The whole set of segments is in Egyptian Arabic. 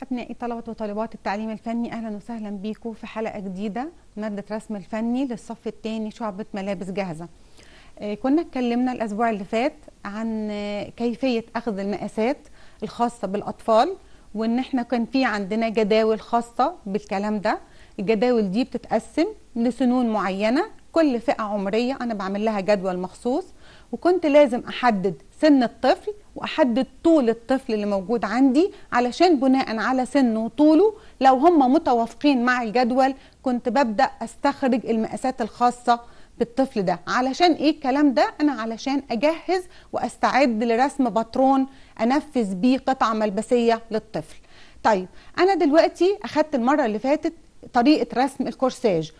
أبنائي طلبة وطالبات التعليم الفني أهلا وسهلا بيكم في حلقة جديدة مادة رسم الفني للصف الثاني شعبة ملابس جاهزة آه، كنا اتكلمنا الأسبوع اللي فات عن آه، كيفية أخذ المقاسات الخاصة بالأطفال وإن احنا كان في عندنا جداول خاصة بالكلام ده الجداول دي بتتقسم لسنون معينة كل فئة عمرية أنا بعمل لها جدول مخصوص وكنت لازم أحدد سن الطفل وأحدد طول الطفل اللي موجود عندي علشان بناء على سنه وطوله لو هم متوافقين مع الجدول كنت ببدأ أستخرج المقاسات الخاصة بالطفل ده علشان ايه الكلام ده انا علشان اجهز واستعد لرسم باترون انفذ بيه قطعه ملبسيه للطفل طيب انا دلوقتي اخدت المره اللي فاتت طريقه رسم الكورساج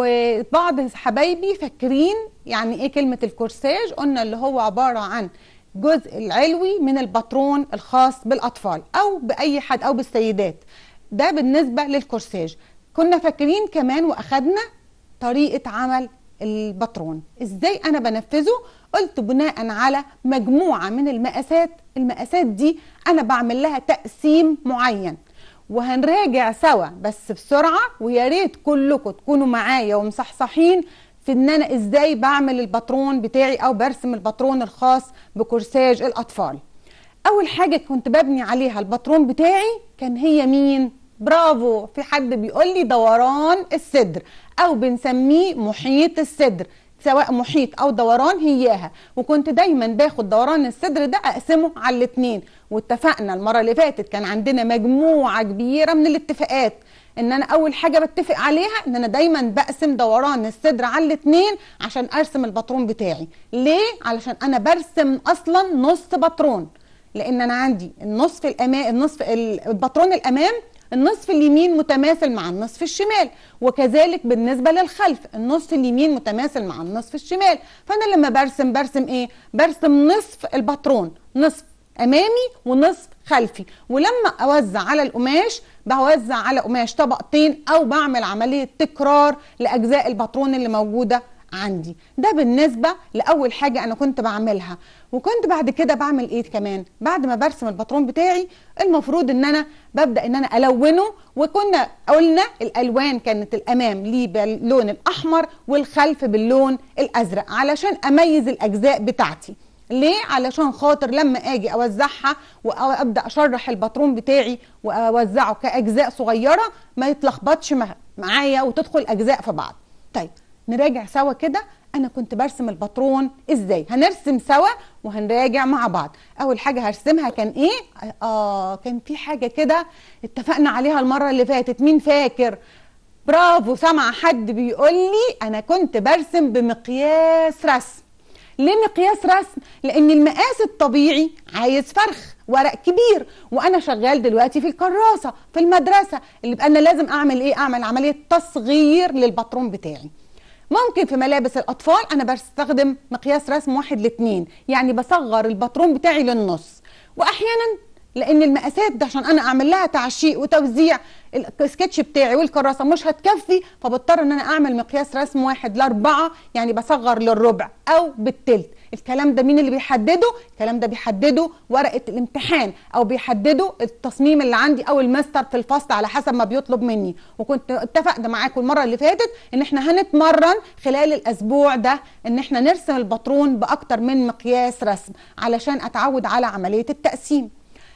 وبعض حبايبي فاكرين يعني ايه كلمه الكورساج قلنا اللي هو عباره عن الجزء العلوي من الباترون الخاص بالاطفال او باي حد او بالسيدات ده بالنسبه للكورساج كنا فاكرين كمان واخدنا طريقه عمل الباترون ازاي انا بنفذه قلت بناء على مجموعه من المقاسات المقاسات دي انا بعمل لها تقسيم معين وهنراجع سوا بس بسرعه ويا ريت كلكم تكونوا معايا ومصحصحين في ان انا ازاي بعمل الباترون بتاعي او برسم الباترون الخاص بكورساج الاطفال اول حاجه كنت ببني عليها الباترون بتاعي كان هي مين برافو في حد بيقول لي دوران الصدر او بنسميه محيط الصدر سواء محيط او دوران هياها وكنت دايما باخد دوران الصدر ده اقسمه على الاثنين واتفقنا المره اللي فاتت كان عندنا مجموعه كبيره من الاتفاقات ان انا اول حاجه بتفق عليها ان انا دايما بقسم دوران الصدر على الاثنين عشان ارسم الباترون بتاعي ليه علشان انا برسم اصلا نص باترون لان انا عندي النصف الامام النصف الباترون الامام النصف اليمين متماثل مع النصف الشمال وكذلك بالنسبه للخلف النص اليمين متماثل مع النصف الشمال فانا لما برسم برسم ايه برسم نصف الباترون نصف امامي ونصف خلفي ولما اوزع على القماش بوزع على قماش طبقتين او بعمل عمليه تكرار لاجزاء الباترون اللي موجوده عندي ده بالنسبه لاول حاجه انا كنت بعملها وكنت بعد كده بعمل ايه كمان بعد ما برسم الباترون بتاعي المفروض ان انا ببدا ان انا الونه وكنا قلنا الالوان كانت الامام ليه باللون الاحمر والخلف باللون الازرق علشان اميز الاجزاء بتاعتي ليه علشان خاطر لما اجي اوزعها وابدا اشرح الباترون بتاعي واوزعه كاجزاء صغيره ما يتلخبطش معايا وتدخل اجزاء في بعض طيب نراجع سوا كده انا كنت برسم الباترون ازاي هنرسم سوا وهنراجع مع بعض اول حاجه هرسمها كان ايه اه كان في حاجه كده اتفقنا عليها المره اللي فاتت مين فاكر برافو سمع حد بيقول لي انا كنت برسم بمقياس رسم ليه مقياس رسم لان المقاس الطبيعي عايز فرخ ورق كبير وانا شغال دلوقتي في الكراسه في المدرسه اللي يبقى انا لازم اعمل ايه اعمل عمليه تصغير للباترون بتاعي ممكن في ملابس الاطفال انا بستخدم مقياس رسم واحد لاتنين يعني بصغر الباترون بتاعي للنص واحيانا لان المقاسات ده عشان انا اعمل لها تعشيق وتوزيع السكتش بتاعي والكراسه مش هتكفي فبضطر ان انا اعمل مقياس رسم واحد لاربعه يعني بصغر للربع او بالتلت الكلام ده مين اللي بيحدده الكلام ده بيحدده ورقه الامتحان او بيحدده التصميم اللي عندي او الماستر في الفصل على حسب ما بيطلب مني وكنت اتفقنا معاكم المره اللي فاتت ان احنا هنتمرن خلال الاسبوع ده ان احنا نرسم الباترون باكتر من مقياس رسم علشان اتعود على عمليه التقسيم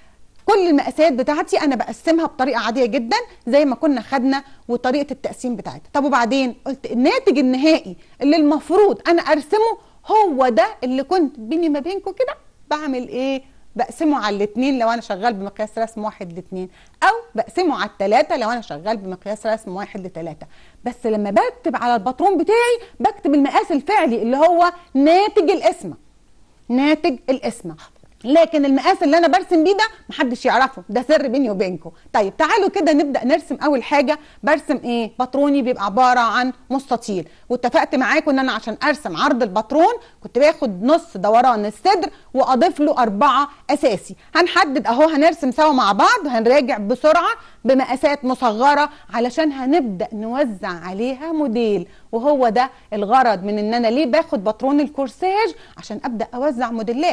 كل المقاسات بتاعتي انا بقسمها بطريقه عاديه جدا زي ما كنا خدنا وطريقه التقسيم بتاعتها طب وبعدين قلت الناتج النهائي اللي المفروض انا ارسمه هو ده اللي كنت بيني ما بينكم كده بعمل ايه بقسمه على الاثنين لو انا شغال بمقياس رسم واحد لاثنين او بقسمه على الثلاثه لو انا شغال بمقياس رسم واحد لثلاثه بس لما بكتب على الباترون بتاعي بكتب المقاس الفعلي اللي هو ناتج القسمه ناتج القسمه لكن المقاس اللي انا برسم بيه ده محدش يعرفه ده سر بيني وبينكم طيب تعالوا كده نبدا نرسم اول حاجه برسم ايه باتروني بيبقى عباره عن مستطيل واتفقت معاكم ان انا عشان ارسم عرض الباترون كنت باخد نص دوران الصدر واضيف له اربعه اساسي هنحدد اهو هنرسم سوا مع بعض وهنراجع بسرعه بمقاسات مصغره علشان هنبدا نوزع عليها موديل وهو ده الغرض من ان انا ليه باخد باترون الكورساج عشان ابدا اوزع موديلات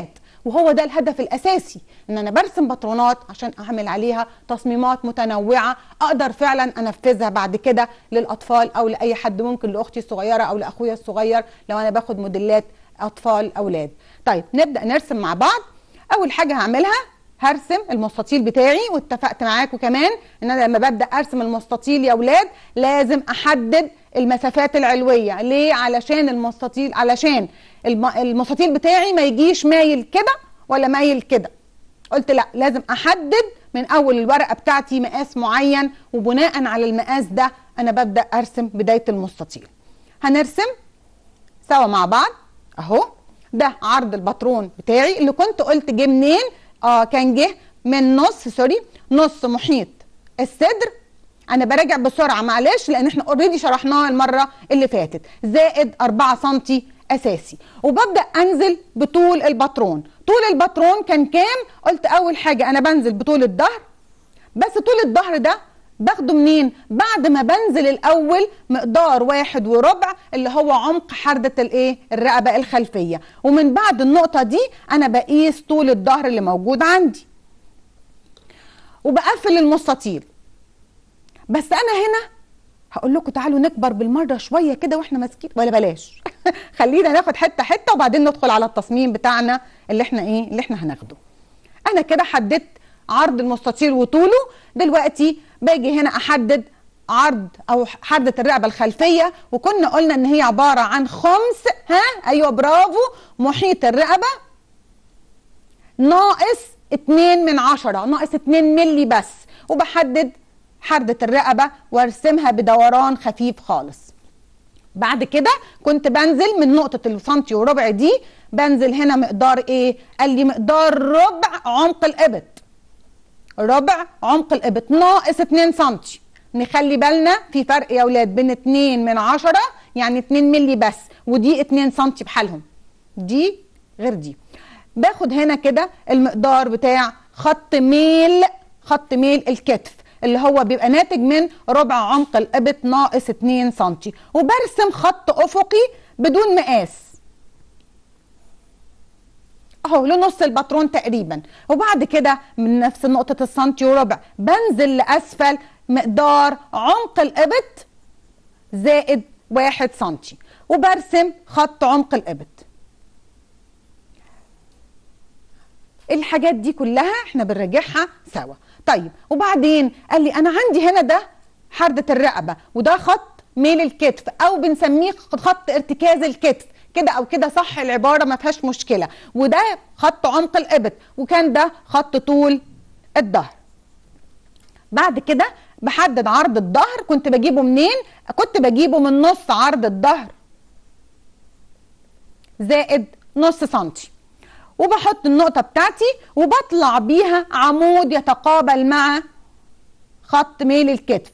وهو ده الهدف الاساسي ان انا برسم باترونات عشان اعمل عليها تصميمات متنوعه اقدر فعلا انفذها بعد كده للاطفال او لاي حد ممكن لاختي الصغيره او لاخويا الصغير لو انا باخد موديلات اطفال اولاد طيب نبدا نرسم مع بعض اول حاجه هعملها هرسم المستطيل بتاعي واتفقت معاكم كمان ان انا لما ببدا ارسم المستطيل يا اولاد لازم احدد المسافات العلويه ليه علشان المستطيل علشان الم- المستطيل بتاعي ما يجيش مايل كده ولا مايل كده قلت لا لازم احدد من اول الورقه بتاعتي مقاس معين وبناء على المقاس ده انا ببدا ارسم بدايه المستطيل هنرسم سوا مع بعض اهو ده عرض الباترون بتاعي اللي كنت قلت جه منين اه كان جه من نص سوري نص محيط الصدر انا براجع بسرعه معلش لان احنا اوريدي شرحناه المره اللي فاتت زائد 4 سم اساسي وببدا انزل بطول الباترون طول الباترون كان كام قلت اول حاجه انا بنزل بطول الظهر بس طول الظهر ده باخده منين بعد ما بنزل الاول مقدار واحد وربع اللي هو عمق حردة الايه الرقبة الخلفية ومن بعد النقطة دي انا بقيس طول الظهر اللي موجود عندي وبقفل المستطيل بس انا هنا هقول لكم تعالوا نكبر بالمره شويه كده واحنا ماسكين ولا بلاش خلينا ناخد حته حته وبعدين ندخل على التصميم بتاعنا اللي احنا ايه اللي احنا هناخده انا كده حددت عرض المستطيل وطوله دلوقتي باجي هنا احدد عرض او حردة الرقبة الخلفية وكنا قلنا ان هي عبارة عن خمس ها ايوه برافو محيط الرقبة ناقص اتنين من عشرة ناقص اتنين ملي بس وبحدد حردة الرقبة وارسمها بدوران خفيف خالص بعد كده كنت بنزل من نقطة السنتي وربع دي بنزل هنا مقدار ايه قال لي مقدار ربع عمق الابط ربع عمق الابط ناقص 2 سنتي نخلي بالنا في فرق يا اولاد بين 2 من 10 يعني 2 ملي بس ودي 2 سنتي بحالهم دي غير دي باخد هنا كده المقدار بتاع خط ميل خط ميل الكتف اللي هو بيبقى ناتج من ربع عمق الابط ناقص 2 سنتي وبرسم خط افقي بدون مقاس اهو لنص الباترون تقريبا وبعد كده من نفس نقطة السنتي وربع بنزل لأسفل مقدار عمق الإبط زائد واحد سنتي وبرسم خط عمق الإبط الحاجات دي كلها احنا بنراجعها سوا طيب وبعدين قال لي انا عندي هنا ده حردة الرقبة وده خط ميل الكتف او بنسميه خط ارتكاز الكتف كده او كده صح العباره ما فيهاش مشكله وده خط عمق الابط وكان ده خط طول الظهر بعد كده بحدد عرض الظهر كنت بجيبه منين كنت بجيبه من نص عرض الظهر زائد نص سنتي وبحط النقطه بتاعتي وبطلع بيها عمود يتقابل مع خط ميل الكتف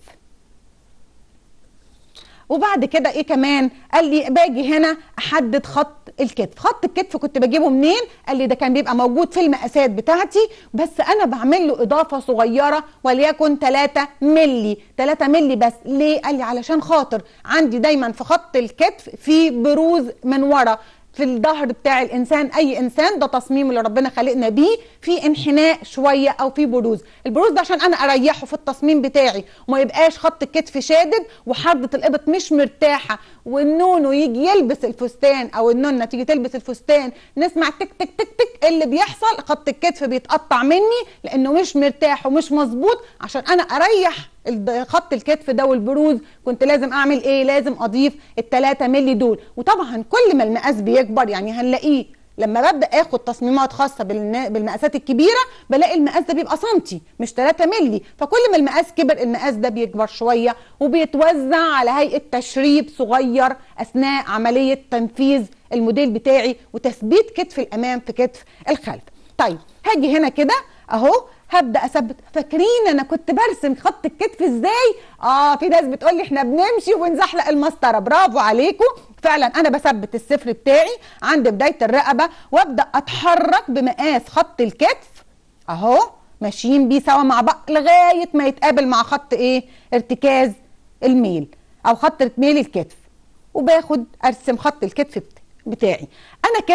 وبعد كده ايه كمان قال لي باجي هنا احدد خط الكتف خط الكتف كنت بجيبه منين قال لي ده كان بيبقى موجود في المقاسات بتاعتي بس انا بعمل له اضافه صغيره وليكن 3 ملي 3 ملي بس ليه قال لي علشان خاطر عندي دايما في خط الكتف في بروز من ورا في الظهر بتاع الانسان اي انسان ده تصميم اللي ربنا خلقنا بيه في انحناء شويه او في بروز البروز ده عشان انا اريحه في التصميم بتاعي وما يبقاش خط الكتف شادد وحرده الابط مش مرتاحه والنونو يجي يلبس الفستان او النونه تيجي تلبس الفستان نسمع تك تك تك تك اللي بيحصل خط الكتف بيتقطع مني لانه مش مرتاح ومش مظبوط عشان انا اريح خط الكتف ده والبروز كنت لازم اعمل ايه لازم اضيف التلاتة ملي دول وطبعا كل ما المقاس بيكبر يعني هنلاقيه لما ببدا اخد تصميمات خاصه بالمقاسات الكبيره بلاقي المقاس ده بيبقى سنتي مش 3 ملي فكل ما المقاس كبر المقاس ده بيكبر شويه وبيتوزع على هيئه تشريب صغير اثناء عمليه تنفيذ الموديل بتاعي وتثبيت كتف الامام في كتف الخلف طيب هاجي هنا كده اهو هبدا اثبت فاكرين انا كنت برسم خط الكتف ازاي اه في ناس بتقول لي احنا بنمشي ونزحلق المسطره برافو عليكم فعلا انا بثبت الصفر بتاعي عند بدايه الرقبه وابدا اتحرك بمقاس خط الكتف اهو ماشيين بيه سوا مع بعض لغايه ما يتقابل مع خط ايه ارتكاز الميل او خط ميل الكتف وباخد ارسم خط الكتف بتاعي انا كده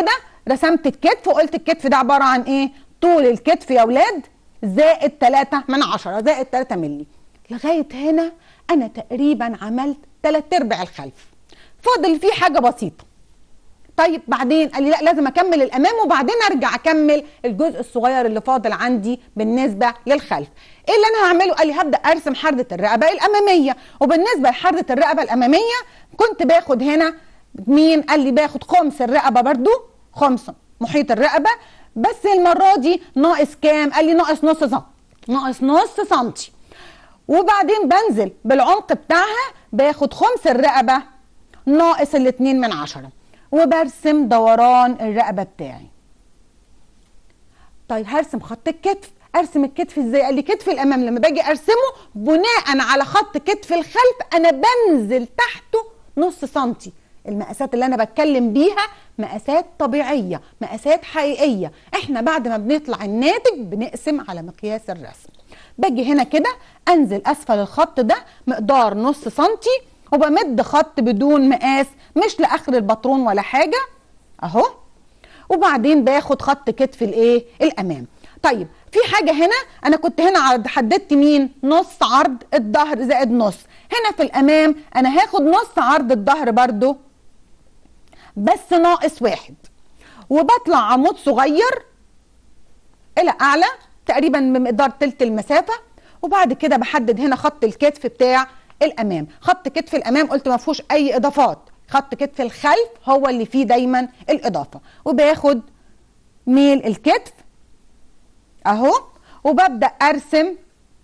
رسمت الكتف وقلت الكتف ده عباره عن ايه طول الكتف يا اولاد زائد 3 من 10 زائد 3 مللي لغايه هنا انا تقريبا عملت 3 ارباع الخلف فاضل فيه حاجه بسيطه طيب بعدين قال لي لا لازم اكمل الامام وبعدين ارجع اكمل الجزء الصغير اللي فاضل عندي بالنسبه للخلف ايه اللي انا هعمله قال لي هبدا ارسم حرده الرقبه الاماميه وبالنسبه لحرده الرقبه الاماميه كنت باخد هنا مين قال لي باخد خمس الرقبه برضو خمس محيط الرقبه بس المره دي ناقص كام قال لي ناقص نص سم ناقص نص سنتي وبعدين بنزل بالعمق بتاعها باخد خمس الرقبه ناقص الاتنين من عشرة وبرسم دوران الرقبه بتاعي طيب هرسم خط الكتف ارسم الكتف ازاي قال لي كتف الامام لما باجي ارسمه بناء على خط كتف الخلف انا بنزل تحته نص سنتي المقاسات اللي انا بتكلم بيها مقاسات طبيعيه مقاسات حقيقيه احنا بعد ما بنطلع الناتج بنقسم على مقياس الرسم باجي هنا كده انزل اسفل الخط ده مقدار نص سنتي وبمد خط بدون مقاس مش لاخر البطرون ولا حاجه اهو وبعدين باخد خط كتف الايه الامام طيب في حاجه هنا انا كنت هنا حددت مين نص عرض الظهر زائد نص هنا في الامام انا هاخد نص عرض الظهر برضو بس ناقص واحد وبطلع عمود صغير الى اعلى تقريبا بمقدار تلت المسافه وبعد كده بحدد هنا خط الكتف بتاع الامام خط كتف الامام قلت ما فيهوش اي اضافات خط كتف الخلف هو اللي فيه دايما الاضافه وباخد ميل الكتف اهو وببدا ارسم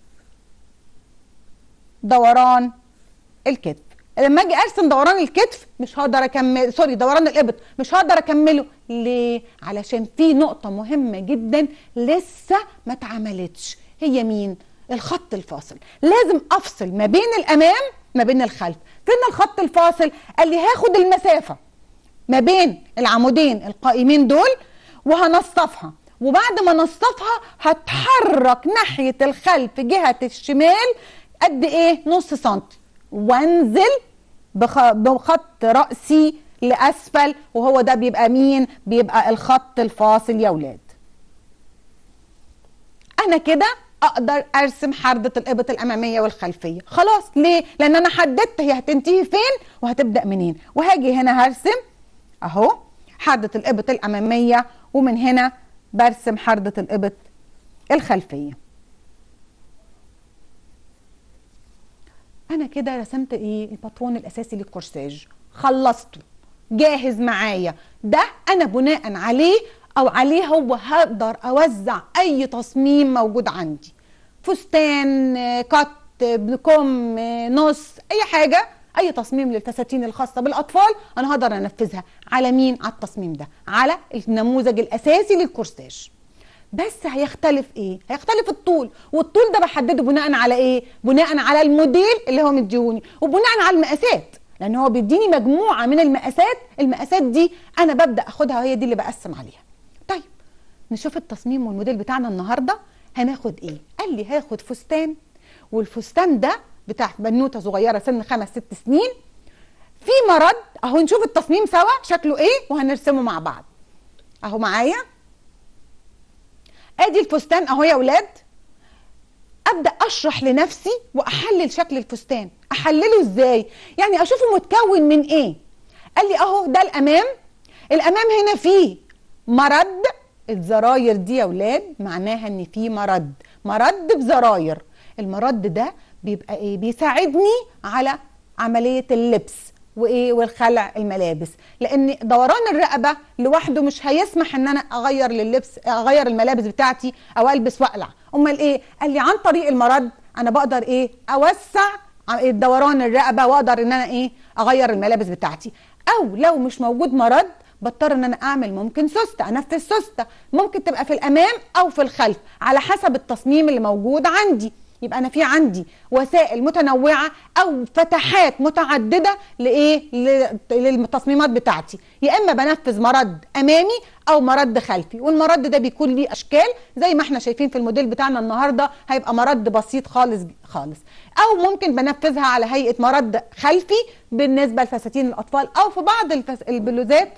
دوران الكتف لما اجي ارسم دوران الكتف مش هقدر اكمل سوري دوران الابط مش هقدر اكمله ليه علشان في نقطه مهمه جدا لسه ما اتعملتش هي مين الخط الفاصل لازم افصل ما بين الامام ما بين الخلف فين الخط الفاصل قال لي هاخد المسافه ما بين العمودين القائمين دول وهنصفها وبعد ما نصفها هتحرك ناحيه الخلف جهه الشمال قد ايه نص سنتي وانزل بخ... بخط راسي لاسفل وهو ده بيبقى مين بيبقى الخط الفاصل يا ولاد انا كده اقدر ارسم حردة الابط الامامية والخلفية خلاص ليه لان انا حددت هي هتنتهي فين وهتبدأ منين وهاجي هنا هرسم اهو حردة الابط الامامية ومن هنا برسم حردة الابط الخلفية انا كده رسمت ايه الباترون الاساسي للكورساج خلصته جاهز معايا ده انا بناء عليه او عليه هو هقدر اوزع اي تصميم موجود عندي فستان كت كم نص اي حاجه اي تصميم للفساتين الخاصه بالاطفال انا هقدر انفذها على مين على التصميم ده على النموذج الاساسي للكورساج بس هيختلف ايه هيختلف الطول والطول ده بحدده بناء على ايه بناء على الموديل اللي هو مديهوني وبناء على المقاسات لان هو بيديني مجموعه من المقاسات المقاسات دي انا ببدا اخدها وهي دي اللي بقسم عليها طيب نشوف التصميم والموديل بتاعنا النهارده هناخد ايه قال لي هاخد فستان والفستان ده بتاع بنوته صغيره سن خمس ست سنين في مرض اهو نشوف التصميم سوا شكله ايه وهنرسمه مع بعض اهو معايا ادي الفستان اهو يا ولاد ابدا اشرح لنفسي واحلل شكل الفستان احلله ازاي يعني اشوفه متكون من ايه قال لي اهو ده الامام الامام هنا فيه مرد الزراير دي يا ولاد معناها ان في مرد مرد بزراير المرد ده بيبقى ايه بيساعدني على عمليه اللبس وايه والخلع الملابس لان دوران الرقبه لوحده مش هيسمح ان انا اغير لللبس اغير الملابس بتاعتي او البس واقلع امال ايه قال لي عن طريق المرد انا بقدر ايه اوسع دوران الرقبه واقدر ان انا ايه اغير الملابس بتاعتي او لو مش موجود مرد بضطر ان انا اعمل ممكن سوسته انفذ سوسته ممكن تبقى في الامام او في الخلف على حسب التصميم اللي موجود عندي يبقى انا في عندي وسائل متنوعه او فتحات متعدده لايه للتصميمات بتاعتي يا اما بنفذ مرد امامي او مرد خلفي والمرد ده بيكون ليه اشكال زي ما احنا شايفين في الموديل بتاعنا النهارده هيبقى مرد بسيط خالص خالص او ممكن بنفذها على هيئه مرد خلفي بالنسبه لفساتين الاطفال او في بعض الفس... البلوزات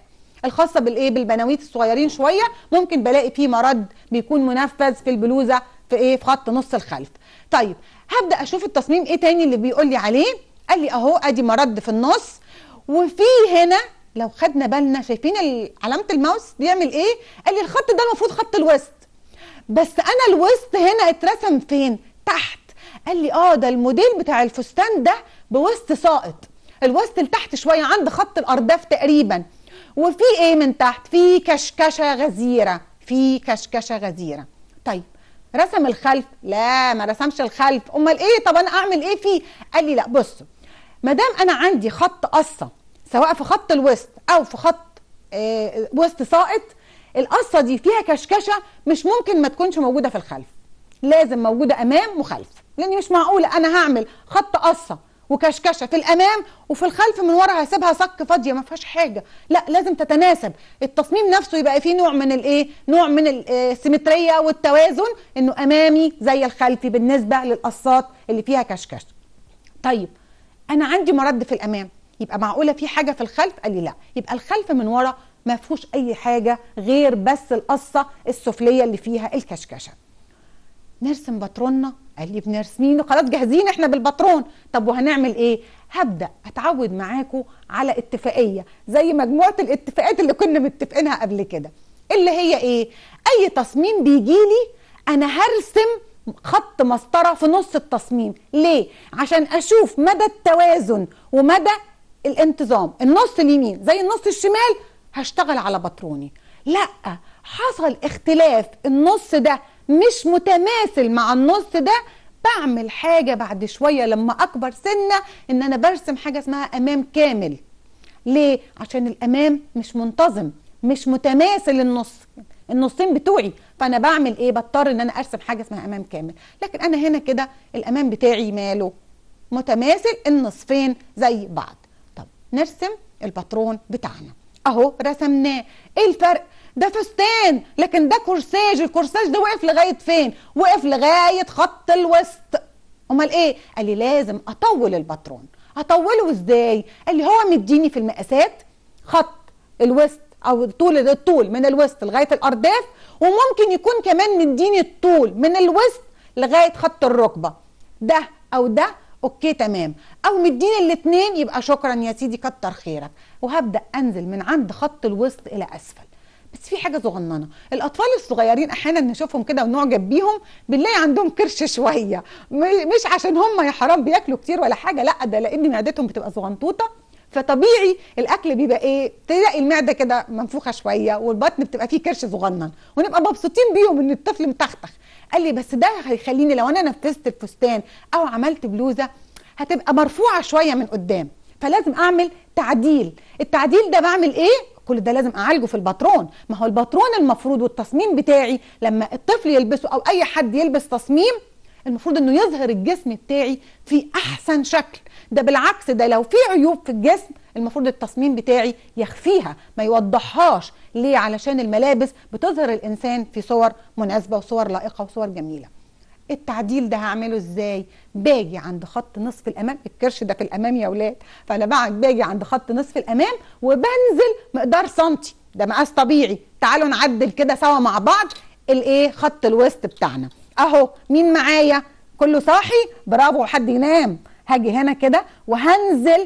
الخاصه بالايه بالبناويت الصغيرين شويه ممكن بلاقي فيه مرد بيكون منفذ في البلوزه في ايه في خط نص الخلف طيب هبدا اشوف التصميم ايه تاني اللي بيقول لي عليه قال لي اهو ادي مرد في النص وفي هنا لو خدنا بالنا شايفين علامه الماوس بيعمل ايه قال لي الخط ده المفروض خط الوسط بس انا الوسط هنا اترسم فين تحت قال لي اه ده الموديل بتاع الفستان ده بوسط ساقط الوسط لتحت شويه عند خط الارداف تقريبا وفي ايه من تحت في كشكشه غزيره في كشكشه غزيره طيب رسم الخلف لا ما رسمش الخلف امال ايه طب انا اعمل ايه فيه قال لي لا بص ما دام انا عندي خط قصه سواء في خط الوسط او في خط آه وسط ساقط القصه دي فيها كشكشه مش ممكن ما تكونش موجوده في الخلف لازم موجوده امام وخلف لاني مش معقوله انا هعمل خط قصه وكشكشه في الامام وفي الخلف من ورا هسيبها صك فاضيه ما فيهاش حاجه لا لازم تتناسب التصميم نفسه يبقى فيه نوع من الايه نوع من السيمتريه والتوازن انه امامي زي الخلفي بالنسبه للقصات اللي فيها كشكشه طيب انا عندي مرد في الامام يبقى معقوله في حاجه في الخلف قال لي لا يبقى الخلف من ورا ما فيهوش اي حاجه غير بس القصه السفليه اللي فيها الكشكشه نرسم باتروننا قال لي بنرسمينه خلاص جاهزين احنا بالباترون طب وهنعمل ايه هبدا اتعود معاكم على اتفاقيه زي مجموعه الاتفاقات اللي كنا متفقينها قبل كده اللي هي ايه اي تصميم بيجي لي انا هرسم خط مسطره في نص التصميم ليه عشان اشوف مدى التوازن ومدى الانتظام النص اليمين زي النص الشمال هشتغل على باتروني لا حصل اختلاف النص ده مش متماثل مع النص ده بعمل حاجة بعد شوية لما أكبر سنة إن أنا برسم حاجة اسمها أمام كامل ليه؟ عشان الأمام مش منتظم مش متماثل النص النصين بتوعي فأنا بعمل إيه؟ بضطر إن أنا أرسم حاجة اسمها أمام كامل لكن أنا هنا كده الأمام بتاعي ماله؟ متماثل النصفين زي بعض طب نرسم الباترون بتاعنا اهو رسمناه ايه الفرق ده فستان لكن ده كورساج الكورساج ده وقف لغايه فين وقف لغايه خط الوسط امال ايه قال لي لازم اطول الباترون اطوله ازاي قال لي هو مديني في المقاسات خط الوسط او طول الطول من الوسط لغايه الارداف وممكن يكون كمان مديني الطول من الوسط لغايه خط الركبه ده او ده اوكي تمام او مديني الاثنين يبقى شكرا يا سيدي كتر خيرك وهبدا انزل من عند خط الوسط الى اسفل بس في حاجه صغننه الاطفال الصغيرين احيانا نشوفهم كده ونعجب بيهم بنلاقي عندهم كرش شويه مش عشان هم يا حرام بياكلوا كتير ولا حاجه لا ده لان معدتهم بتبقى صغنطوطه فطبيعي الاكل بيبقى ايه تلاقي المعده كده منفوخه شويه والبطن بتبقى فيه كرش صغنن ونبقى مبسوطين بيهم ان الطفل متختخ قال لي بس ده هيخليني لو انا نفذت الفستان او عملت بلوزه هتبقى مرفوعه شويه من قدام فلازم اعمل تعديل التعديل ده بعمل ايه كل ده لازم اعالجه في الباترون ما هو الباترون المفروض والتصميم بتاعي لما الطفل يلبسه او اي حد يلبس تصميم المفروض انه يظهر الجسم بتاعي في احسن شكل ده بالعكس ده لو في عيوب في الجسم المفروض التصميم بتاعي يخفيها ما يوضحهاش ليه علشان الملابس بتظهر الانسان في صور مناسبه وصور لائقه وصور جميله التعديل ده هعمله ازاي باجي عند خط نصف الامام الكرش ده في الامام يا ولاد فانا بعد باجي عند خط نصف الامام وبنزل مقدار سنتي ده مقاس طبيعي تعالوا نعدل كده سوا مع بعض الايه خط الوسط بتاعنا اهو مين معايا كله صاحي برافو حد ينام هاجي هنا كده وهنزل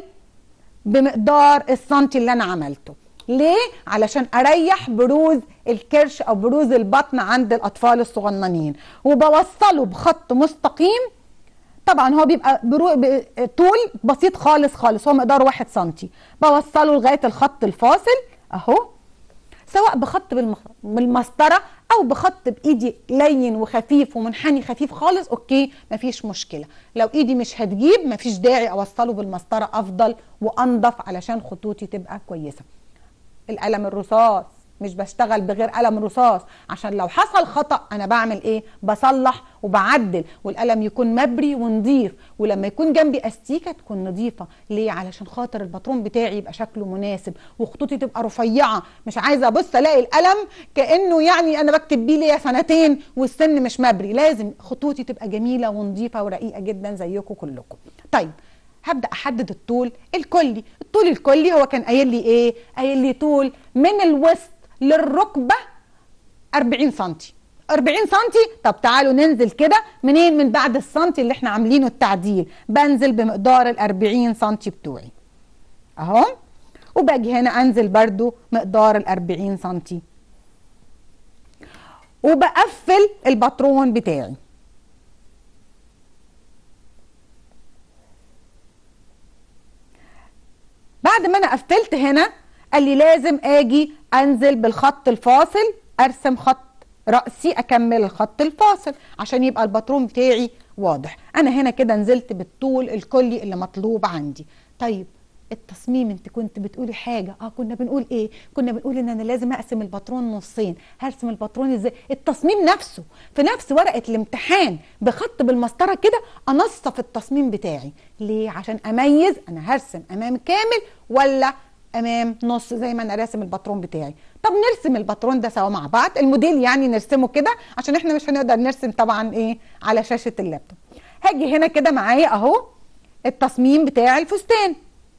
بمقدار السنتي اللي انا عملته ليه علشان اريح بروز الكرش او بروز البطن عند الاطفال الصغننين وبوصله بخط مستقيم طبعا هو بيبقى برو... ب... طول بسيط خالص خالص هو مقدار واحد سنتي بوصله لغايه الخط الفاصل اهو سواء بخط بالمخ... بالمسطره او بخط بايدي لين وخفيف ومنحني خفيف خالص اوكي مفيش مشكله لو ايدي مش هتجيب مفيش داعي اوصله بالمسطره افضل وانضف علشان خطوطي تبقى كويسه القلم الرصاص مش بشتغل بغير قلم رصاص عشان لو حصل خطا انا بعمل ايه بصلح وبعدل والقلم يكون مبري ونضيف ولما يكون جنبي استيكه تكون نظيفه ليه علشان خاطر الباترون بتاعي يبقى شكله مناسب وخطوطي تبقى رفيعه مش عايزه ابص الاقي القلم كانه يعني انا بكتب بيه ليا سنتين والسن مش مبري لازم خطوطي تبقى جميله ونظيفه ورقيقه جدا زيكم كلكم طيب هبدا احدد الطول الكلي الطول الكلي هو كان قايل لي ايه قايل لي طول من الوسط للركبه 40 سم 40 سم طب تعالوا ننزل كده منين من بعد السنتي اللي احنا عاملينه التعديل بنزل بمقدار ال 40 سم بتوعي اهو وباجي هنا انزل برضو مقدار ال 40 سم وبقفل الباترون بتاعي بعد ما انا قفلت هنا قال لي لازم اجي انزل بالخط الفاصل ارسم خط رأسي اكمل الخط الفاصل عشان يبقى الباترون بتاعي واضح انا هنا كده نزلت بالطول الكلي اللي مطلوب عندي طيب التصميم انت كنت بتقولي حاجه اه كنا بنقول ايه كنا بنقول ان انا لازم اقسم الباترون نصين هرسم الباترون ازاي التصميم نفسه في نفس ورقه الامتحان بخط بالمسطره كده انصف التصميم بتاعي ليه عشان اميز انا هرسم امام كامل ولا امام نص زي ما انا راسم الباترون بتاعي طب نرسم الباترون ده سوا مع بعض الموديل يعني نرسمه كده عشان احنا مش هنقدر نرسم طبعا ايه على شاشه اللابتوب هاجي هنا كده معايا اهو التصميم بتاع الفستان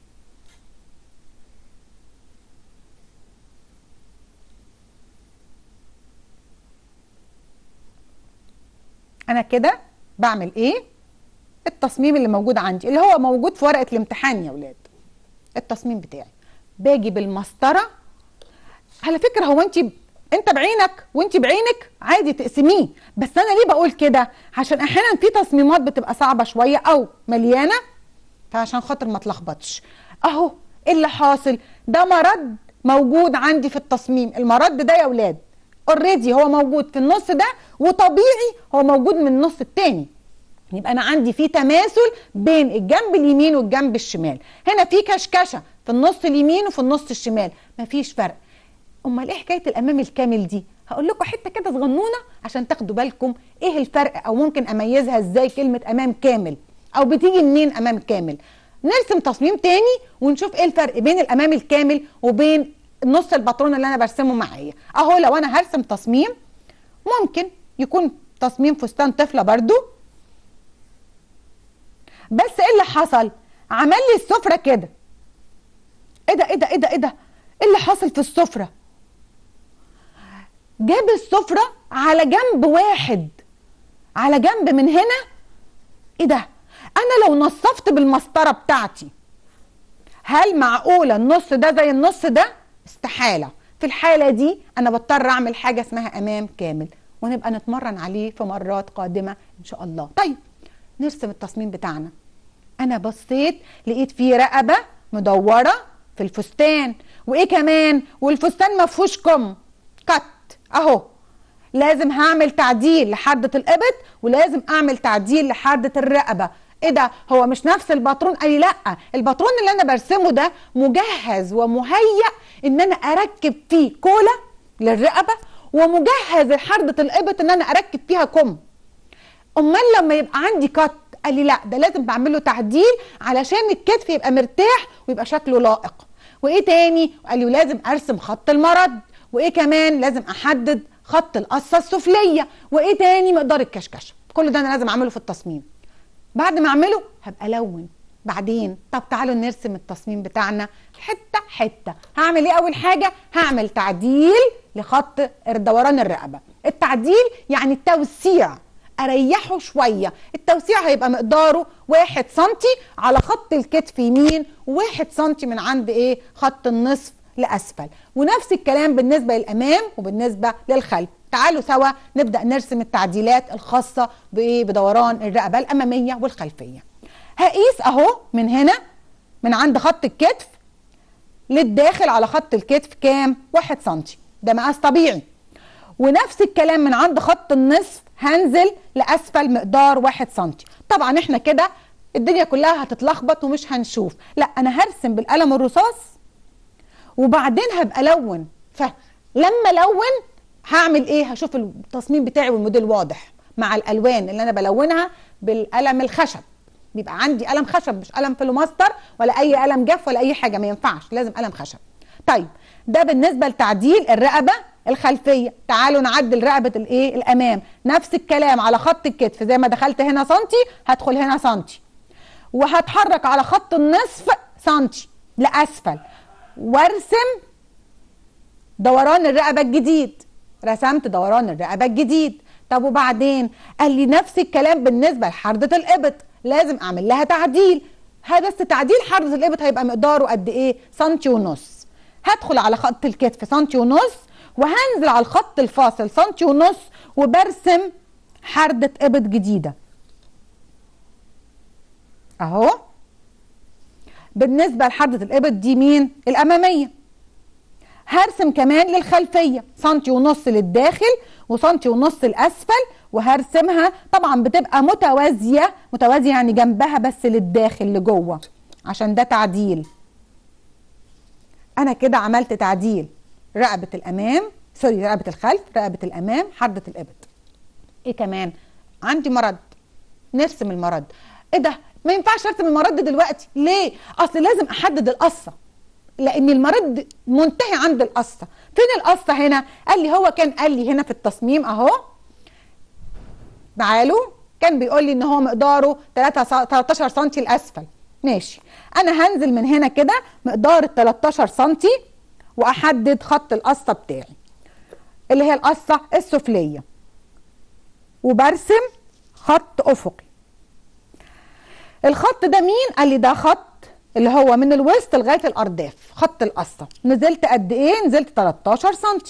انا كده بعمل ايه التصميم اللي موجود عندي اللي هو موجود في ورقه الامتحان يا ولاد التصميم بتاعي باجي بالمسطره على فكره هو انت انت بعينك وانت بعينك عادي تقسميه بس انا ليه بقول كده عشان احيانا في تصميمات بتبقى صعبه شويه او مليانه فعشان خاطر ما اتلخبطش اهو ايه اللي حاصل ده مرد موجود عندي في التصميم المرد ده يا ولاد اوريدي هو موجود في النص ده وطبيعي هو موجود من النص التاني يبقى انا عندي في تماثل بين الجنب اليمين والجنب الشمال هنا في كشكشه في النص اليمين وفي النص الشمال مفيش فرق امال ايه حكايه الامام الكامل دي هقول لكم حته كده صغنونه عشان تاخدوا بالكم ايه الفرق او ممكن اميزها ازاي كلمه امام كامل او بتيجي منين امام كامل نرسم تصميم تاني ونشوف ايه الفرق بين الامام الكامل وبين نص الباترون اللي انا برسمه معايا اهو لو انا هرسم تصميم ممكن يكون تصميم فستان طفله برضو بس ايه اللي حصل عمل لي السفره كده ايه ده ايه ده ايه ده ايه ده ايه اللي حاصل في السفره جاب السفره على جنب واحد على جنب من هنا ايه ده انا لو نصفت بالمسطره بتاعتي هل معقوله النص ده زي النص ده استحاله في الحاله دي انا بضطر اعمل حاجه اسمها امام كامل ونبقى نتمرن عليه في مرات قادمه ان شاء الله طيب نرسم التصميم بتاعنا انا بصيت لقيت فيه رقبه مدوره في الفستان وايه كمان والفستان ما فيهوش كم كت اهو لازم هعمل تعديل لحدة الابط ولازم اعمل تعديل لحدة الرقبة ايه ده هو مش نفس الباترون قال لي لا الباترون اللي انا برسمه ده مجهز ومهيأ ان انا اركب فيه كولا للرقبه ومجهز لحردة الابط ان انا اركب فيها كم امال لما يبقى عندي كات قال لي لا ده لازم بعمل له تعديل علشان الكتف يبقى مرتاح ويبقى شكله لائق وايه تاني قال لي ولازم ارسم خط المرد وايه كمان لازم احدد خط القصه السفليه وايه تاني مقدار الكشكشه كل ده انا لازم اعمله في التصميم بعد ما اعمله هبقى الون بعدين طب تعالوا نرسم التصميم بتاعنا حته حته هعمل ايه اول حاجه هعمل تعديل لخط دوران الرقبه التعديل يعني التوسيع اريحه شويه التوسيع هيبقى مقداره واحد سنتي على خط الكتف يمين وواحد سنتي من عند ايه خط النصف لاسفل ونفس الكلام بالنسبه للامام وبالنسبه للخلف تعالوا سوا نبدا نرسم التعديلات الخاصه بايه بدوران الرقبه الاماميه والخلفيه هقيس اهو من هنا من عند خط الكتف للداخل على خط الكتف كام واحد سنتي ده مقاس طبيعي ونفس الكلام من عند خط النصف هنزل لاسفل مقدار واحد سنتي طبعا احنا كده الدنيا كلها هتتلخبط ومش هنشوف لا انا هرسم بالقلم الرصاص وبعدين هبقى الون فلما الون هعمل ايه هشوف التصميم بتاعي والموديل واضح مع الالوان اللي انا بلونها بالقلم الخشب بيبقى عندي قلم خشب مش قلم فلوماستر ولا اي قلم جاف ولا اي حاجه ما ينفعش لازم قلم خشب طيب ده بالنسبه لتعديل الرقبه الخلفيه تعالوا نعدل رقبه الايه الامام نفس الكلام على خط الكتف زي ما دخلت هنا سنتي هدخل هنا سنتي وهتحرك على خط النصف سنتي لاسفل وارسم دوران الرقبه الجديد رسمت دوران الرقبه الجديد طب وبعدين قال لي نفس الكلام بالنسبه لحرده الابط لازم اعمل لها تعديل بس تعديل حرده الابط هيبقى مقداره قد ايه سنتي ونص هدخل على خط الكتف سنتي ونص وهنزل على الخط الفاصل سنتي ونص وبرسم حردة ابط جديدة اهو بالنسبة لحردة الابط دي مين الامامية هرسم كمان للخلفية سنتي ونص للداخل وسنتي ونص الاسفل وهرسمها طبعا بتبقى متوازية متوازية يعني جنبها بس للداخل لجوه عشان ده تعديل انا كده عملت تعديل رقبة الامام سوري رقبة الخلف رقبة الامام حردة الابط ايه كمان عندي مرض نرسم المرض ايه ده ما ينفعش ارسم المرض دلوقتي ليه اصل لازم احدد القصه لان المرض منتهي عند القصه فين القصه هنا قال لي هو كان قال لي هنا في التصميم اهو تعالوا كان بيقول لي ان هو مقداره 3 13 سم الاسفل ماشي انا هنزل من هنا كده مقدار ال 13 سم واحدد خط القصه بتاعي اللي هي القصه السفليه وبرسم خط افقي الخط ده مين قال لي ده خط اللي هو من الوسط لغايه الارداف خط القصه نزلت قد ايه نزلت 13 سم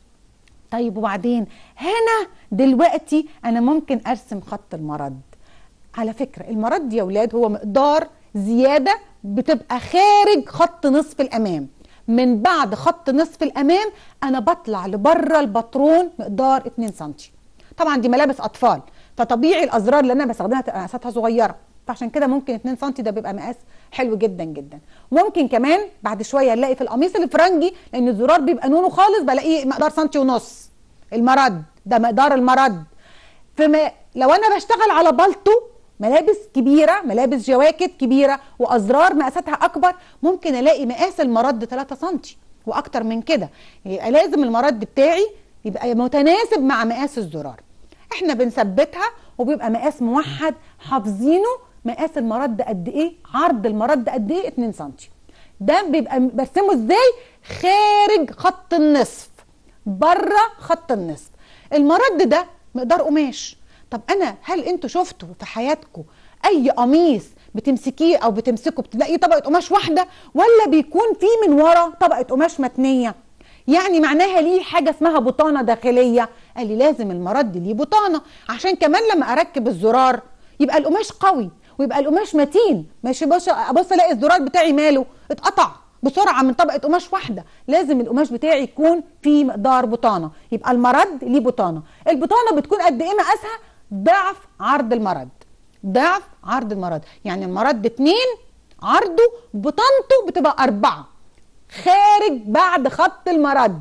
طيب وبعدين هنا دلوقتي انا ممكن ارسم خط المرد على فكره المرد يا ولاد هو مقدار زياده بتبقى خارج خط نصف الامام من بعد خط نصف الامام انا بطلع لبره الباترون مقدار 2 سم طبعا دي ملابس اطفال فطبيعي الازرار اللي انا بستخدمها تبقى مقاساتها صغيره فعشان كده ممكن 2 سم ده بيبقى مقاس حلو جدا جدا ممكن كمان بعد شويه نلاقي في القميص الفرنجي لان الزرار بيبقى لونه خالص بلاقيه مقدار سنتي ونص المرد ده مقدار المرد فما لو انا بشتغل على بلطو ملابس كبيرة ملابس جواكت كبيرة وأزرار مقاساتها أكبر ممكن ألاقي مقاس المرد 3 سم وأكتر من كده يبقى لازم المرد بتاعي يبقى متناسب مع مقاس الزرار احنا بنثبتها وبيبقى مقاس موحد حافظينه مقاس المرد قد ايه عرض المرد قد ايه 2 سم ده بيبقى برسمه ازاي خارج خط النصف بره خط النصف المرد ده مقدار قماش طب انا هل انتوا شفتوا في حياتكم اي قميص بتمسكيه او بتمسكه بتلاقيه طبقه قماش واحده ولا بيكون فيه من ورا طبقه قماش متنيه يعني معناها ليه حاجه اسمها بطانه داخليه قال لي لازم المرد ليه بطانه عشان كمان لما اركب الزرار يبقى القماش قوي ويبقى القماش متين ماشي بص ابص الاقي الزرار بتاعي ماله اتقطع بسرعه من طبقه قماش واحده لازم القماش بتاعي يكون فيه مقدار بطانه يبقى المرد ليه بطانه البطانه بتكون قد ايه مقاسها ضعف عرض المرد ضعف عرض المرد يعني المرد اتنين عرضه بطانته بتبقى أربعة خارج بعد خط المرد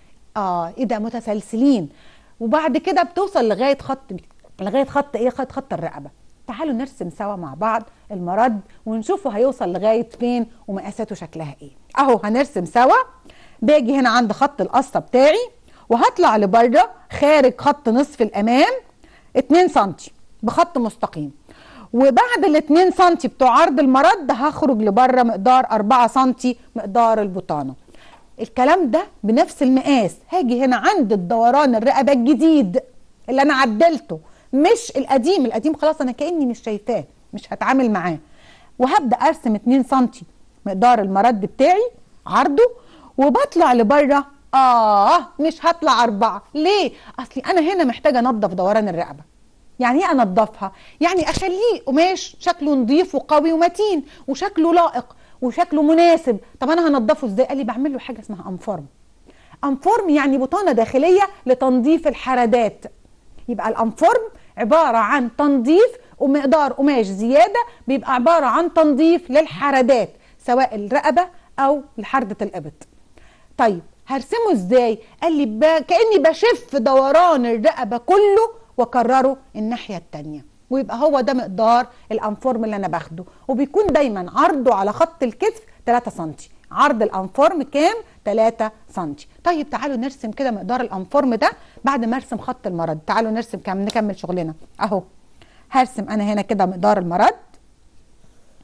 اه ايه ده متسلسلين وبعد كده بتوصل لغايه خط لغايه خط ايه خط خط الرقبه تعالوا نرسم سوا مع بعض المرد ونشوفه هيوصل لغايه فين ومقاساته شكلها ايه اهو هنرسم سوا باجي هنا عند خط القصه بتاعي وهطلع لبره خارج خط نصف الامام 2 سم بخط مستقيم وبعد ال 2 سم بتوع عرض المرد هخرج لبره مقدار 4 سم مقدار البطانه الكلام ده بنفس المقاس هاجي هنا عند الدوران الرقبه الجديد اللي انا عدلته مش القديم القديم خلاص انا كاني مش شايفاه مش هتعامل معاه وهبدا ارسم 2 سم مقدار المرد بتاعي عرضه وبطلع لبره اه مش هطلع أربعة ليه اصلي انا هنا محتاجه انضف دوران الرقبه يعني ايه انضفها يعني اخليه قماش شكله نظيف وقوي ومتين وشكله لائق وشكله مناسب طب انا هنضفه ازاي قال لي بعمل له حاجه اسمها انفورم انفورم يعني بطانه داخليه لتنظيف الحردات يبقى الانفورم عباره عن تنظيف ومقدار قماش زياده بيبقى عباره عن تنظيف للحردات سواء الرقبه او لحرده الابط طيب هرسمه ازاي قال لي ب... كاني بشف دوران الرقبه كله واكرره الناحيه الثانيه ويبقى هو ده مقدار الانفورم اللي انا باخده وبيكون دايما عرضه على خط الكتف 3 سم عرض الانفورم كام 3 سم طيب تعالوا نرسم كده مقدار الانفورم ده بعد ما ارسم خط المرد تعالوا نرسم كم نكمل شغلنا اهو هرسم انا هنا كده مقدار المرد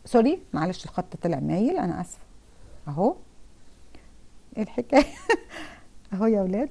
سوري معلش الخط طلع مايل انا اسفه اهو ايه الحكايه اهو يا اولاد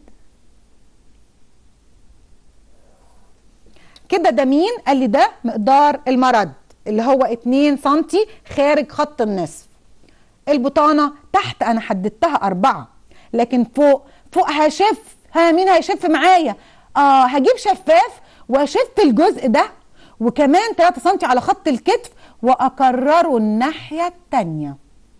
كده ده مين قال لي ده مقدار المرد اللي هو 2 سنتي خارج خط النصف البطانة تحت أنا حددتها أربعة لكن فوق فوق هشف ها مين هيشف معايا آه هجيب شفاف وأشف الجزء ده وكمان 3 سنتي على خط الكتف وأكرره الناحية التانية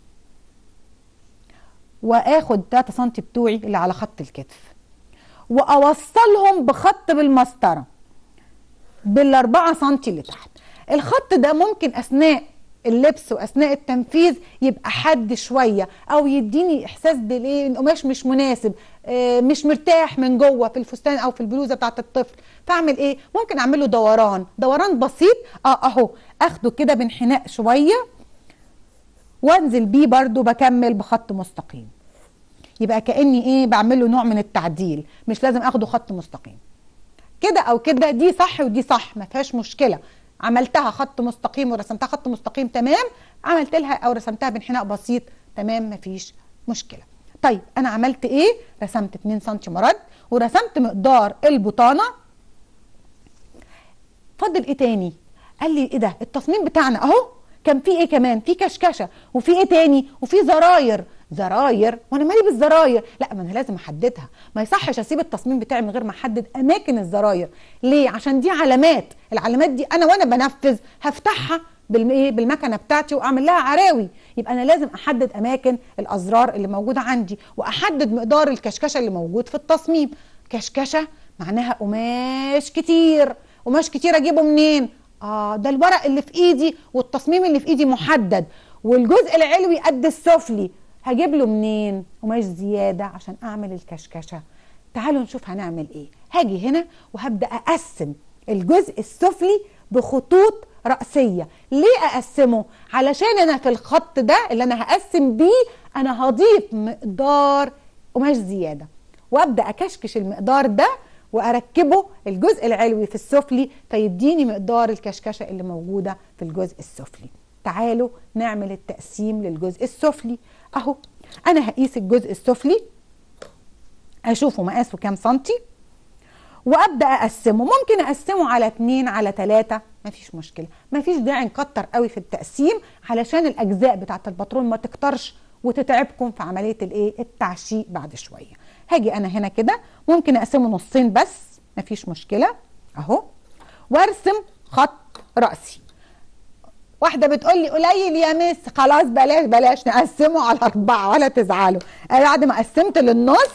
وآخد 3 سنتي بتوعي اللي على خط الكتف وأوصلهم بخط بالمسطرة بالأربعة سنتي اللي تحت الخط ده ممكن أثناء اللبس واثناء التنفيذ يبقى حد شويه او يديني احساس بالايه القماش مش مناسب آه مش مرتاح من جوه في الفستان او في البلوزه بتاعت الطفل فاعمل ايه ممكن اعمل له دوران دوران بسيط اه اهو اخده كده بانحناء شويه وانزل بيه برده بكمل بخط مستقيم يبقى كاني ايه بعمل له نوع من التعديل مش لازم اخده خط مستقيم كده او كده دي صح ودي صح ما فيهاش مشكله عملتها خط مستقيم ورسمتها خط مستقيم تمام عملت لها او رسمتها بانحناء بسيط تمام مفيش مشكله طيب انا عملت ايه رسمت 2 سم مرد ورسمت مقدار البطانه فاضل ايه تاني قال لي ايه ده التصميم بتاعنا اهو كان في ايه كمان في كشكشه وفي ايه تاني وفي زراير زراير وانا مالي بالزراير لا ما انا لازم احددها ما يصحش اسيب التصميم بتاعي من غير ما احدد اماكن الزراير ليه عشان دي علامات العلامات دي انا وانا بنفذ هفتحها بالايه بالمكنه بتاعتي واعمل لها عراوي يبقى انا لازم احدد اماكن الازرار اللي موجوده عندي واحدد مقدار الكشكشه اللي موجود في التصميم كشكشه معناها قماش كتير قماش كتير اجيبه منين اه ده الورق اللي في ايدي والتصميم اللي في ايدي محدد والجزء العلوي قد السفلي هجيب له منين قماش زياده عشان اعمل الكشكشه تعالوا نشوف هنعمل ايه هاجي هنا وهبدا اقسم الجزء السفلي بخطوط رأسية ليه أقسمه؟ علشان أنا في الخط ده اللي أنا هقسم بيه أنا هضيف مقدار قماش زيادة وأبدأ أكشكش المقدار ده وأركبه الجزء العلوي في السفلي فيديني مقدار الكشكشة اللي موجودة في الجزء السفلي تعالوا نعمل التقسيم للجزء السفلي اهو انا هقيس الجزء السفلي اشوفه مقاسه كام سنتي وابدا اقسمه ممكن اقسمه على اتنين على تلاتة مفيش مشكله مفيش داعي نكتر قوي في التقسيم علشان الاجزاء بتاعه الباترون ما تكترش وتتعبكم في عمليه الايه التعشيق بعد شويه هاجي انا هنا كده ممكن اقسمه نصين بس مفيش مشكله اهو وارسم خط راسي واحده بتقول لي قليل يا مس خلاص بلاش بلاش نقسمه على اربعه ولا تزعلوا انا بعد ما قسمت للنص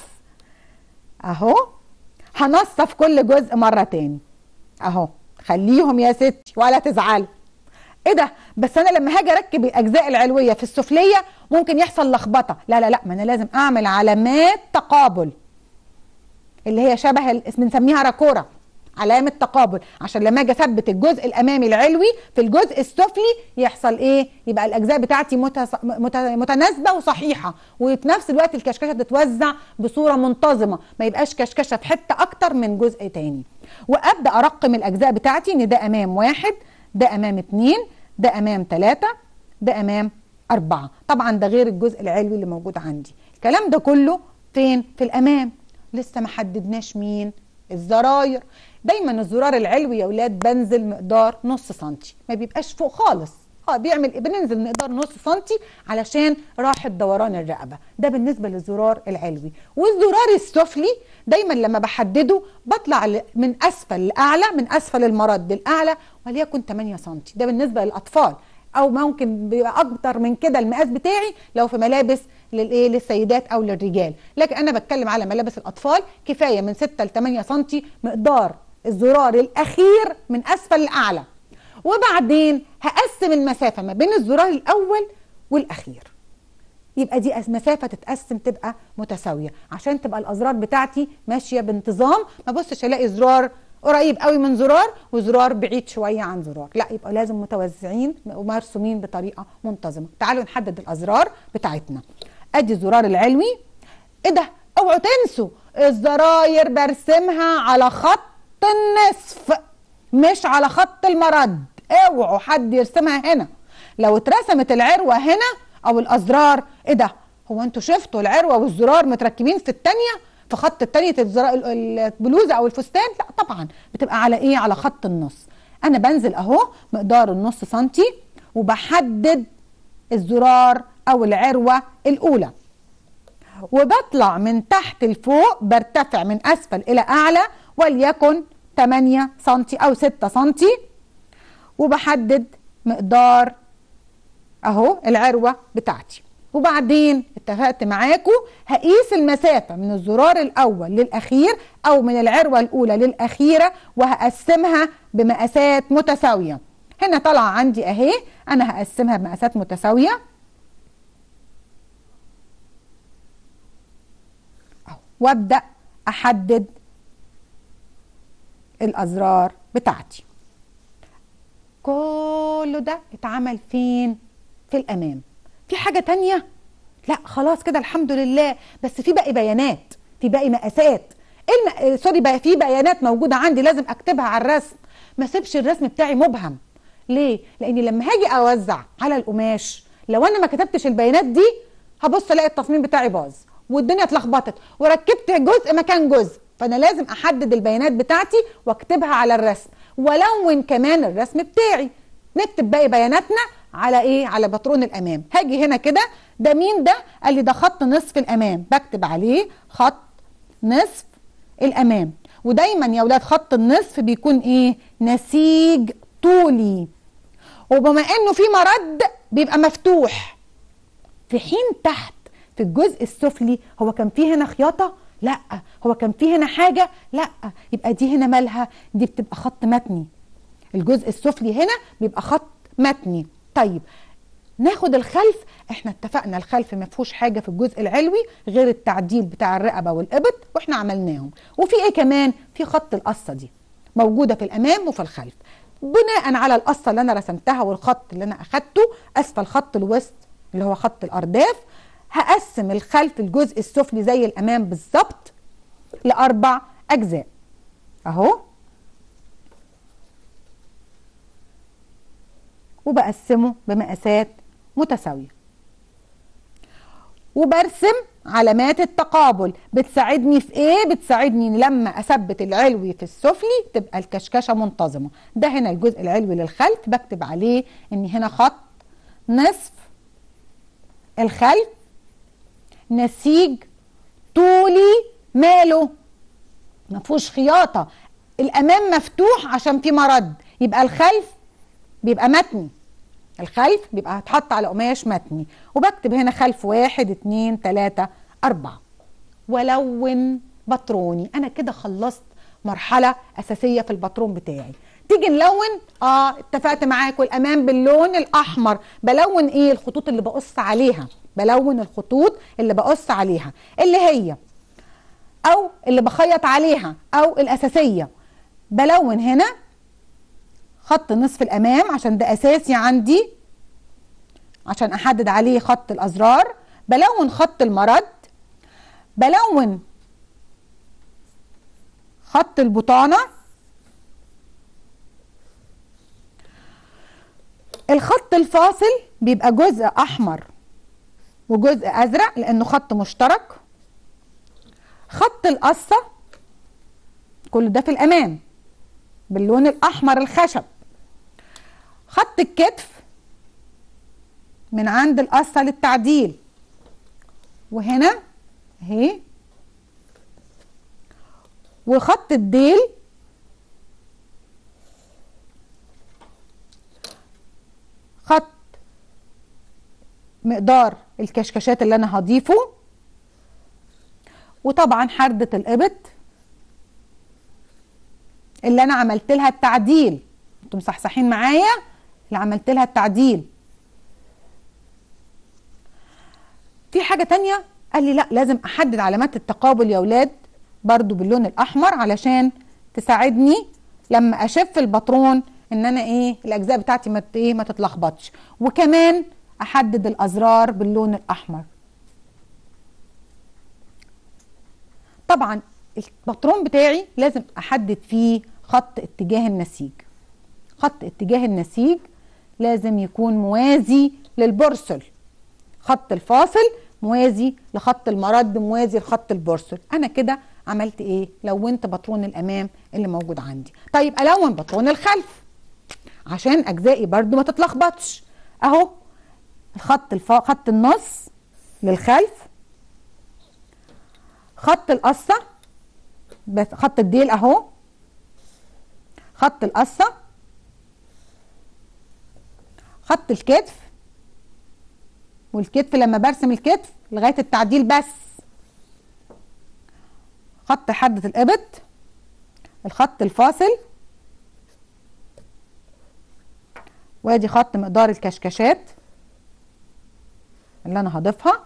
اهو هنصف كل جزء مره تاني اهو خليهم يا ستي ولا تزعلوا ايه ده بس انا لما هاجي اركب الاجزاء العلويه في السفليه ممكن يحصل لخبطه لا لا لا ما انا لازم اعمل علامات تقابل اللي هي شبه بنسميها راكوره علامه تقابل عشان لما اجي اثبت الجزء الامامي العلوي في الجزء السفلي يحصل ايه يبقى الاجزاء بتاعتي متس... مت... متناسبه وصحيحه وفي نفس الوقت الكشكشه تتوزع بصوره منتظمه ما يبقاش كشكشه في حته اكتر من جزء تاني وابدا ارقم الاجزاء بتاعتي ان ده امام واحد ده امام اتنين ده امام ثلاثة ده امام اربعة طبعا ده غير الجزء العلوي اللي موجود عندي الكلام ده كله فين في الامام لسه ما حددناش مين الزراير دايما الزرار العلوي يا اولاد بنزل مقدار نص سنتي ما بيبقاش فوق خالص اه بيعمل ايه بننزل مقدار نص سنتي علشان راحه دوران الرقبه ده بالنسبه للزرار العلوي والزرار السفلي دايما لما بحدده بطلع من اسفل لاعلى من اسفل المرد الاعلى وليكن 8 سنتي ده بالنسبه للاطفال او ممكن بيبقى اكتر من كده المقاس بتاعي لو في ملابس للايه للسيدات او للرجال لكن انا بتكلم على ملابس الاطفال كفايه من 6 ل 8 سم مقدار الزرار الاخير من اسفل لاعلى وبعدين هقسم المسافه ما بين الزرار الاول والاخير يبقى دي مسافه تتقسم تبقى متساويه عشان تبقى الازرار بتاعتي ماشيه بانتظام ما بصش الاقي زرار قريب قوي من زرار وزرار بعيد شويه عن زرار لا يبقى لازم متوزعين ومرسومين بطريقه منتظمه تعالوا نحدد الازرار بتاعتنا ادي الزرار العلوي ايه ده اوعوا تنسوا الزراير برسمها على خط النصف مش على خط المرد اوعوا حد يرسمها هنا لو اترسمت العروه هنا او الازرار ايه ده هو انتوا شفتوا العروه والزرار متركبين في الثانيه في خط الثانيه البلوزه او الفستان لا طبعا بتبقى على ايه على خط النص انا بنزل اهو مقدار النص سنتي وبحدد الزرار او العروه الاولى وبطلع من تحت لفوق برتفع من اسفل الى اعلى وليكن 8 سنتي او 6 سنتي وبحدد مقدار اهو العروه بتاعتي وبعدين اتفقت معاكم هقيس المسافه من الزرار الاول للاخير او من العروه الاولى للاخيره وهقسمها بمقاسات متساويه هنا طالعه عندي اهي انا هقسمها بمقاسات متساويه وابدا احدد الازرار بتاعتي كل ده اتعمل فين في الامام في حاجه تانية لا خلاص كده الحمد لله بس في باقي بيانات في باقي مقاسات الم... سوري بقى في بيانات موجوده عندي لازم اكتبها على الرسم ما سيبش الرسم بتاعي مبهم ليه لاني لما هاجي اوزع على القماش لو انا ما كتبتش البيانات دي هبص الاقي التصميم بتاعي باظ والدنيا اتلخبطت وركبت جزء مكان جزء فانا لازم احدد البيانات بتاعتي واكتبها على الرسم ولون كمان الرسم بتاعي نكتب باقي بياناتنا على ايه على باترون الامام هاجي هنا كده ده مين ده قال لي ده خط نصف الامام بكتب عليه خط نصف الامام ودايما يا اولاد خط النصف بيكون ايه نسيج طولي وبما انه في مرد بيبقى مفتوح في حين تحت في الجزء السفلي هو كان فيه هنا خياطه لا هو كان فيه هنا حاجه لا يبقى دي هنا مالها دي بتبقى خط متني الجزء السفلي هنا بيبقى خط متني طيب ناخد الخلف احنا اتفقنا الخلف ما فيهوش حاجه في الجزء العلوي غير التعديل بتاع الرقبه والابط واحنا عملناهم وفي ايه كمان في خط القصه دي موجوده في الامام وفي الخلف بناء على القصه اللي انا رسمتها والخط اللي انا اخدته اسفل خط الوسط اللي هو خط الارداف هقسم الخلف الجزء السفلي زي الامام بالظبط لاربع اجزاء اهو وبقسمه بمقاسات متساويه وبرسم علامات التقابل بتساعدني في ايه بتساعدني لما اثبت العلوي في السفلي تبقى الكشكشه منتظمه ده هنا الجزء العلوي للخلف بكتب عليه ان هنا خط نصف الخلف نسيج طولي ماله ما فيهوش خياطه الامام مفتوح عشان في مرد يبقى الخلف بيبقى متني الخلف بيبقى هتحط على قماش متني وبكتب هنا خلف واحد اتنين تلاتة أربعة ولون بطروني أنا كده خلصت مرحلة أساسية في البطرون بتاعي تيجي نلون اه اتفقت معاكم الامام باللون الاحمر بلون ايه الخطوط اللي بقص عليها بلون الخطوط اللي بقص عليها اللي هي او اللي بخيط عليها او الاساسيه بلون هنا خط نصف الامام عشان ده اساسي عندي عشان احدد عليه خط الازرار بلون خط المرد بلون خط البطانه الخط الفاصل بيبقى جزء احمر وجزء ازرق لانه خط مشترك خط القصه كل ده في الامام باللون الاحمر الخشب خط الكتف من عند القصه للتعديل وهنا اهي وخط الديل خط مقدار الكشكشات اللي انا هضيفه وطبعا حردة الابط اللي انا عملت لها التعديل انتم مصحصحين معايا اللي عملت لها التعديل في حاجة تانية قال لي لا لازم احدد علامات التقابل يا ولاد برضو باللون الاحمر علشان تساعدني لما اشف الباترون ان انا ايه الاجزاء بتاعتي ما ايه ما تتلخبطش وكمان احدد الازرار باللون الاحمر طبعا الباترون بتاعي لازم احدد فيه خط اتجاه النسيج خط اتجاه النسيج لازم يكون موازي للبرسل خط الفاصل موازي لخط المرد موازي لخط البرسل انا كده عملت ايه لونت بطرون الامام اللي موجود عندي طيب الون بطرون الخلف عشان اجزائي برضو ما تتلخبطش اهو الخط الف... خط النص للخلف خط القصه بس خط الديل اهو خط القصه خط الكتف والكتف لما برسم الكتف لغايه التعديل بس خط حدة الإبط الخط الفاصل وادي خط مقدار الكشكشات اللي انا هضيفها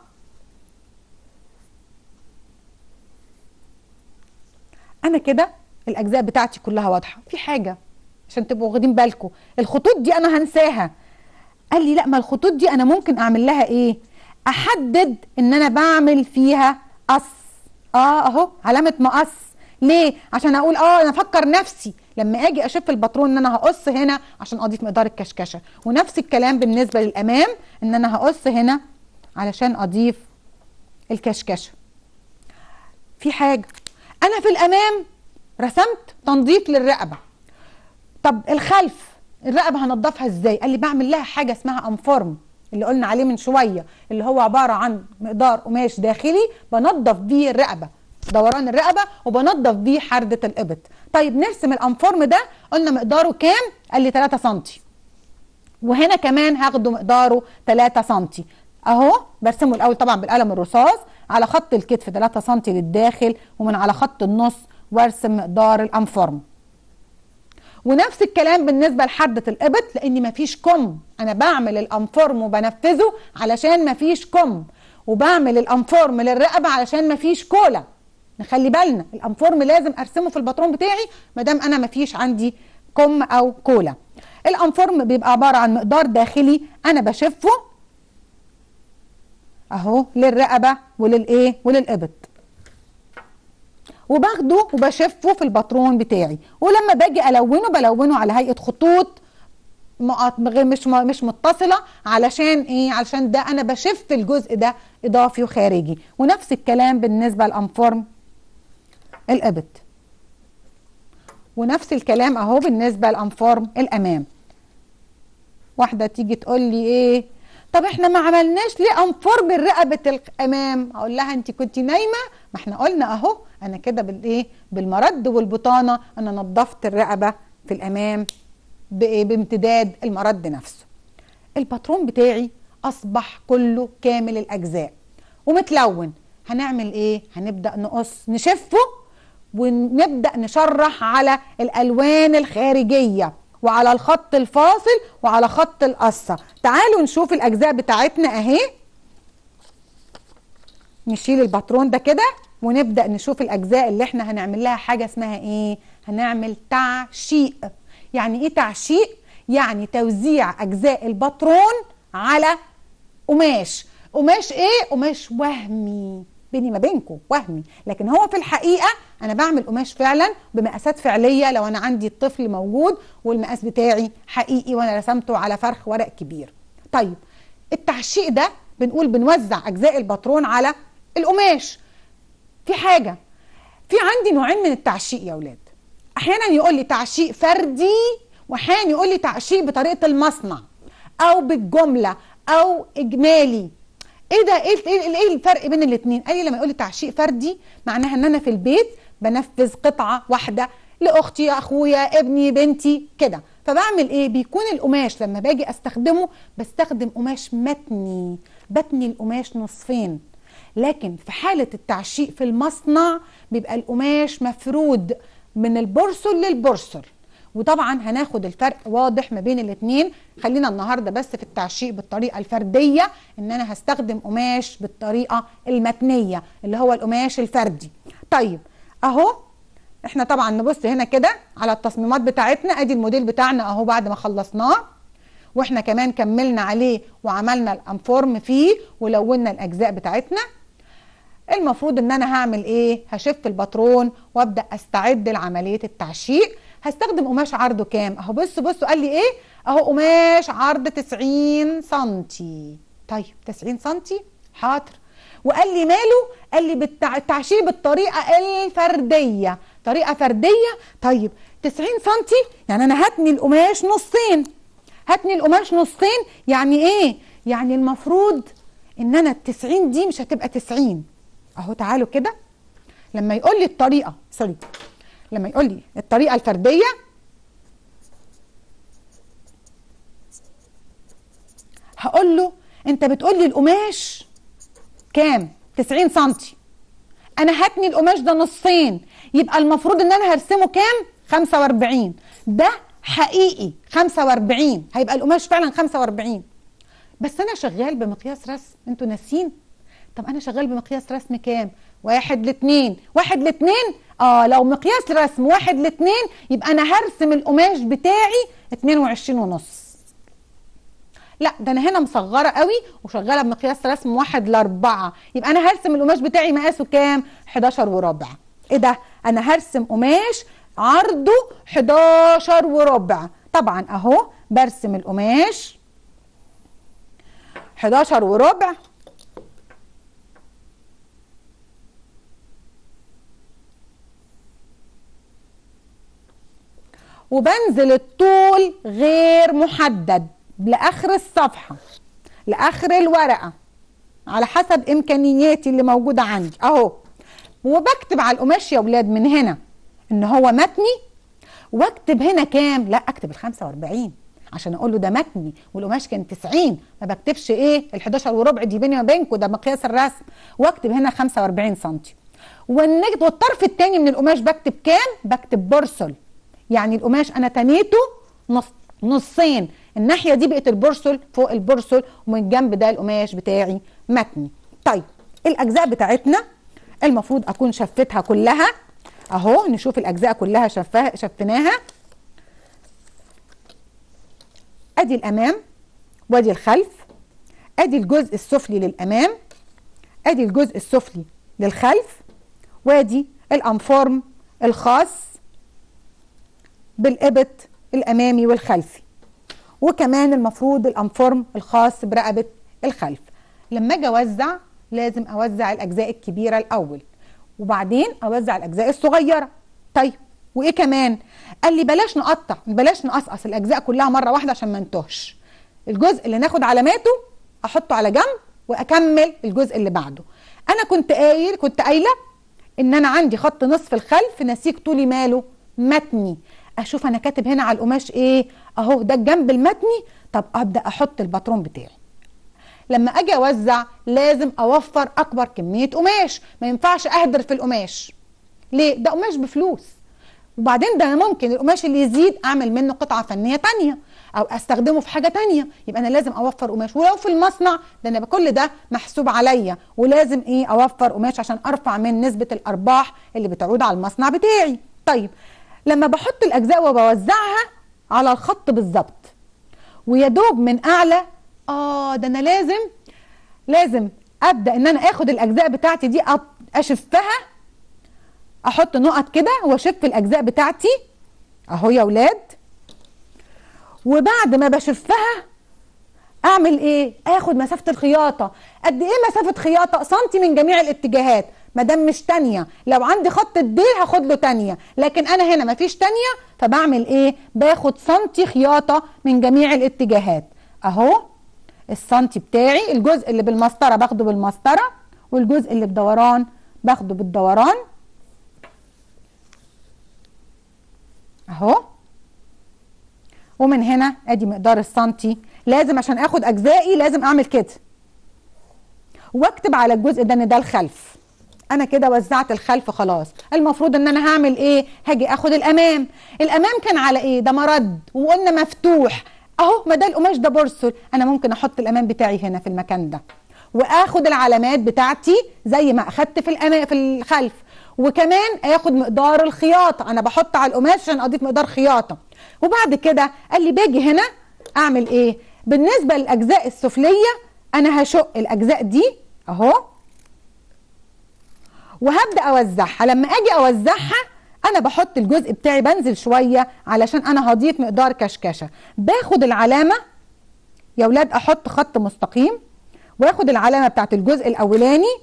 انا كده الاجزاء بتاعتي كلها واضحه في حاجه عشان تبقوا واخدين بالكم الخطوط دي انا هنساها قال لي لا ما الخطوط دي انا ممكن اعمل لها ايه احدد ان انا بعمل فيها قص اه اهو علامه مقص ليه عشان اقول اه انا افكر نفسي لما اجي اشوف الباترون ان انا هقص هنا عشان اضيف مقدار الكشكشه ونفس الكلام بالنسبه للامام ان انا هقص هنا علشان اضيف الكشكشه في حاجه انا في الامام رسمت تنظيف للرقبه طب الخلف الرقبه هنضفها ازاي قال لي بعمل لها حاجه اسمها انفورم اللي قلنا عليه من شويه اللي هو عباره عن مقدار قماش داخلي بنضف بيه الرقبه دوران الرقبه وبنضف بيه حرده الابط طيب نرسم الانفورم ده قلنا مقداره كام قال لي 3 سم وهنا كمان هاخده مقداره 3 سم اهو برسمه الاول طبعا بالقلم الرصاص على خط الكتف 3 سم للداخل ومن على خط النص وارسم مقدار الانفورم ونفس الكلام بالنسبه لحده الابط لان مفيش كم انا بعمل الانفورم وبنفذه علشان مفيش كم وبعمل الانفورم للرقبه علشان مفيش كولا نخلي بالنا الانفورم لازم ارسمه في الباترون بتاعي ما دام انا مفيش عندي كم او كولا الانفورم بيبقى عباره عن مقدار داخلي انا بشفه اهو للرقبه وللايه وللابط وباخده وبشفه في الباترون بتاعي ولما باجي الونه بلونه على هيئه خطوط مش مش متصله علشان ايه علشان ده انا بشف الجزء ده اضافي وخارجي ونفس الكلام بالنسبه للانفورم الابط ونفس الكلام اهو بالنسبه لانفورم الامام واحده تيجي تقول لي ايه طب احنا ما عملناش ليه انفورم رقبه الامام اقول لها انت كنت نايمه ما احنا قلنا اهو انا كده بالايه بالمرد والبطانه انا نظفت الرقبه في الامام بايه بامتداد المرد نفسه الباترون بتاعي اصبح كله كامل الاجزاء ومتلون هنعمل ايه هنبدا نقص نشفه ونبدا نشرح على الالوان الخارجيه وعلى الخط الفاصل وعلى خط القصه تعالوا نشوف الاجزاء بتاعتنا اهي نشيل الباترون ده كده ونبدا نشوف الاجزاء اللي احنا هنعمل لها حاجه اسمها ايه هنعمل تعشيق يعني ايه تعشيق يعني توزيع اجزاء الباترون على قماش قماش ايه قماش وهمي بيني ما بينكم وهمي لكن هو في الحقيقه انا بعمل قماش فعلا بمقاسات فعليه لو انا عندي الطفل موجود والمقاس بتاعي حقيقي وانا رسمته على فرخ ورق كبير طيب التعشيق ده بنقول بنوزع اجزاء الباترون على القماش في حاجه في عندي نوعين من التعشيق يا اولاد احيانا يقول لي تعشيق فردي واحيانا يقول لي تعشيق بطريقه المصنع او بالجمله او اجمالي ايه ده ايه ايه, إيه الفرق بين الاثنين قال لي لما يقول لي تعشيق فردي معناها ان انا في البيت بنفذ قطعه واحده لاختي اخويا ابني بنتي كده فبعمل ايه بيكون القماش لما باجي استخدمه بستخدم قماش متني بتني القماش نصفين لكن في حاله التعشيق في المصنع بيبقى القماش مفرود من البرسل للبرسل وطبعا هناخد الفرق واضح ما بين الاثنين خلينا النهارده بس في التعشيق بالطريقه الفرديه ان انا هستخدم قماش بالطريقه المتنيه اللي هو القماش الفردي طيب اهو احنا طبعا نبص هنا كده على التصميمات بتاعتنا ادي الموديل بتاعنا اهو بعد ما خلصناه واحنا كمان كملنا عليه وعملنا الانفورم فيه ولونا الاجزاء بتاعتنا المفروض ان انا هعمل ايه هشف الباترون وابدا استعد لعمليه التعشيق هستخدم قماش عرضه كام اهو بصوا بصوا قال لي ايه اهو قماش عرض 90 سنتي طيب 90 سنتي حاضر وقال لي ماله قال لي بالتعشير بالطريقه الفرديه طريقه فرديه طيب 90 سنتي يعني انا هتني القماش نصين هتني القماش نصين يعني ايه يعني المفروض ان انا ال 90 دي مش هتبقى 90 اهو تعالوا كده لما يقول لي الطريقه سوري لما يقول لي الطريقه الفرديه هقول له انت بتقول لي القماش كام 90 سنتي انا هتني القماش ده نصين يبقى المفروض ان انا هرسمه كام 45 ده حقيقي 45 هيبقى القماش فعلا 45 بس انا شغال بمقياس رسم انتوا ناسين طب انا شغال بمقياس رسم كام واحد لاتنين واحد لاتنين اه لو مقياس رسم واحد لاتنين يبقى انا هرسم القماش بتاعي 22 ونص لا ده انا هنا مصغره قوي وشغاله بمقياس رسم واحد لاربعه يبقى انا هرسم القماش بتاعي مقاسه كام 11 وربع ايه ده انا هرسم قماش عرضه 11 وربع طبعا اهو برسم القماش 11 وربع وبنزل الطول غير محدد لاخر الصفحه لاخر الورقه على حسب امكانياتي اللي موجوده عندي اهو وبكتب على القماش يا ولاد من هنا ان هو متني واكتب هنا كام لا اكتب ال 45 عشان اقول له ده متني والقماش كان 90 ما بكتبش ايه ال 11 وربع دي بيني وبينكم ده مقياس الرسم واكتب هنا 45 سم والطرف الثاني من القماش بكتب كام بكتب برسل يعني القماش انا تنيته نص نصين الناحيه دي بقت البرسل فوق البرسل ومن الجنب ده القماش بتاعي متني طيب الاجزاء بتاعتنا المفروض اكون شفتها كلها اهو نشوف الاجزاء كلها شفاها شفناها ادي الامام وادي الخلف ادي الجزء السفلي للامام ادي الجزء السفلي للخلف وادي الانفورم الخاص بالابط الامامي والخلفي وكمان المفروض الانفورم الخاص برقبه الخلف لما اجي اوزع لازم اوزع الاجزاء الكبيره الاول وبعدين اوزع الاجزاء الصغيره طيب وايه كمان قال لي بلاش نقطع بلاش نقصقص الاجزاء كلها مره واحده عشان ما نتوهش الجزء اللي ناخد علاماته احطه على جنب واكمل الجزء اللي بعده انا كنت قايل كنت قايله ان انا عندي خط نصف الخلف نسيج طولي ماله متني اشوف انا كاتب هنا على القماش ايه اهو ده الجنب المتني طب ابدا احط الباترون بتاعي لما اجي اوزع لازم اوفر اكبر كميه قماش ما ينفعش اهدر في القماش ليه ده قماش بفلوس وبعدين ده ممكن القماش اللي يزيد اعمل منه قطعه فنيه تانية او استخدمه في حاجه تانية يبقى انا لازم اوفر قماش ولو في المصنع ده انا كل ده محسوب عليا ولازم ايه اوفر قماش عشان ارفع من نسبه الارباح اللي بتعود على المصنع بتاعي طيب لما بحط الاجزاء وبوزعها على الخط بالظبط ويا دوب من اعلى اه ده انا لازم لازم ابدا ان انا اخد الاجزاء بتاعتي دي اشفها احط نقط كده واشف الاجزاء بتاعتي اهو يا ولاد وبعد ما بشفها اعمل ايه اخد مسافه الخياطه قد ايه مسافه خياطه سنتي من جميع الاتجاهات ما دام مش تانية لو عندي خط الديل هاخد له تانية لكن انا هنا مفيش تانية فبعمل ايه باخد سنتي خياطه من جميع الاتجاهات اهو السنتي بتاعي الجزء اللي بالمسطره باخده بالمسطره والجزء اللي بدوران باخده بالدوران اهو ومن هنا ادي مقدار السنتي لازم عشان اخد اجزائي لازم اعمل كده واكتب على الجزء ده ان ده الخلف انا كده وزعت الخلف خلاص المفروض ان انا هعمل ايه هاجي اخد الامام الامام كان على ايه ده مرد وقلنا مفتوح اهو ما ده القماش ده برسل انا ممكن احط الامام بتاعي هنا في المكان ده واخد العلامات بتاعتي زي ما اخدت في الامام في الخلف وكمان اخد مقدار الخياطه انا بحط على القماش عشان اضيف مقدار خياطه وبعد كده قال لي باجي هنا اعمل ايه بالنسبه للاجزاء السفليه انا هشق الاجزاء دي اهو وهبدا اوزعها لما اجي اوزعها انا بحط الجزء بتاعي بنزل شويه علشان انا هضيف مقدار كشكشه باخد العلامه يا ولاد احط خط مستقيم واخد العلامه بتاعت الجزء الاولاني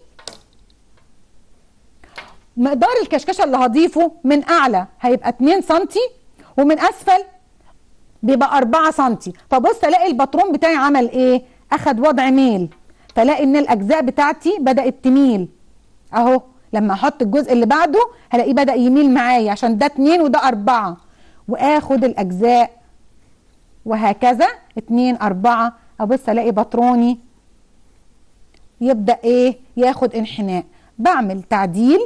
مقدار الكشكشه اللي هضيفه من اعلى هيبقى 2 سم ومن اسفل بيبقى 4 سم فبص الاقي الباترون بتاعي عمل ايه اخد وضع ميل فلاقي ان الاجزاء بتاعتي بدات تميل اهو لما احط الجزء اللي بعده هلاقيه بدا يميل معايا عشان ده 2 وده 4 واخد الاجزاء وهكذا 2 4 ابص الاقي باتروني يبدا ايه ياخد انحناء بعمل تعديل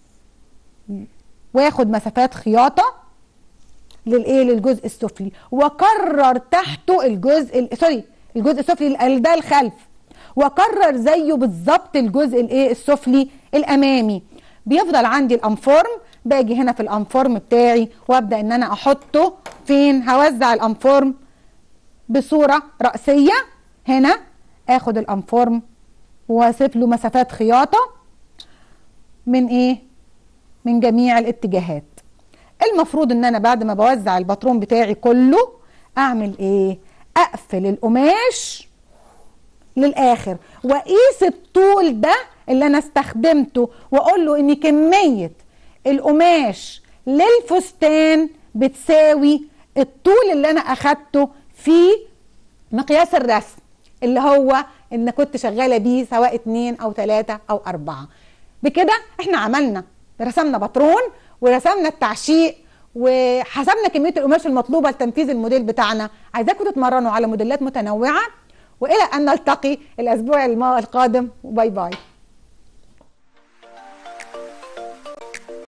واخد مسافات خياطه للايه للجزء السفلي واكرر تحته الجزء ال- سوري الجزء السفلي ال- ده الخلف واكرر زيه بالظبط الجزء الايه السفلي الامامي بيفضل عندي الانفورم باجي هنا في الانفورم بتاعي وابدا ان انا احطه فين هوزع الانفورم بصوره راسيه هنا اخد الانفورم واسيب له مسافات خياطه من ايه من جميع الاتجاهات المفروض ان انا بعد ما بوزع الباترون بتاعي كله اعمل ايه اقفل القماش للاخر واقيس الطول ده اللي انا استخدمته واقول له ان كميه القماش للفستان بتساوي الطول اللي انا اخدته في مقياس الرسم اللي هو ان كنت شغاله بيه سواء اتنين او تلاته او اربعه بكده احنا عملنا رسمنا باترون ورسمنا التعشيق وحسبنا كميه القماش المطلوبه لتنفيذ الموديل بتاعنا عايزاكم تتمرنوا على موديلات متنوعه والى ان نلتقي الاسبوع القادم وباي باي